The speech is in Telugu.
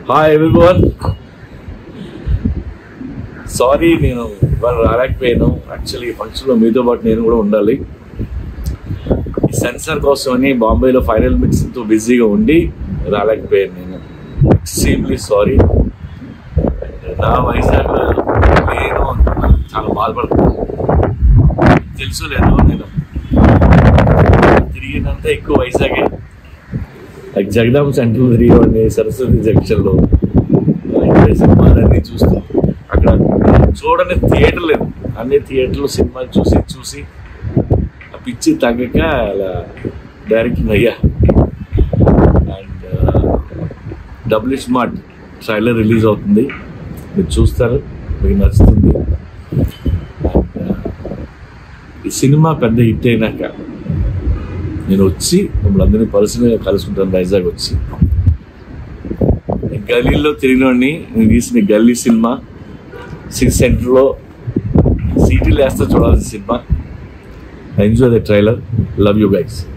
హాయ్ ఎవ్రీవన్ సారీ నేను ఇవాళ రాలేకపోయాను యాక్చువల్లీ ఫంక్షన్లో మీతో పాటు నేను కూడా ఉండాలి ఈ సెన్సార్ కోసం అని బాంబేలో ఫైనల్ మిక్సింగ్తో బిజీగా ఉండి రాలేకపోయాను నేను ఎక్స్ట్రీమ్లీ సారీ నా వైజాగ్ నేను చాలా బాధపడుతున్నాను తెలుసు లేదు నేను తిరిగినంత ఎక్కువ వైజాగే లైక్ జగదాంబ సెంటర్ తిరిగేవాడిని సరస్వతి జంక్షన్లో ఇక్కడ సినిమాలన్నీ చూస్తూ అక్కడ చూడని థియేటర్ లేదు అన్ని థియేటర్లో సినిమాలు చూసి చూసి ఆ పిచ్చి తగ్గక అలా డైరెక్టింగ్ అయ్యా and W smart trailer release అవుతుంది మీరు చూస్తారు మీకు నచ్చుతుంది And, uh, ఈ సినిమా పెద్ద హిట్ అయినాక నేను వచ్చి మిమ్మల్ని అందరినీ పర్సనల్గా కలుసుకుంటాను వైజాగ్ వచ్చి ఈ గలీలో తిరిగినోడిని నేను తీసిన గల్లీ సినిమా సిక్స్ సెంటర్లో సీటీలు వేస్తే చూడాల్సిన సినిమా enjoy the trailer love you guys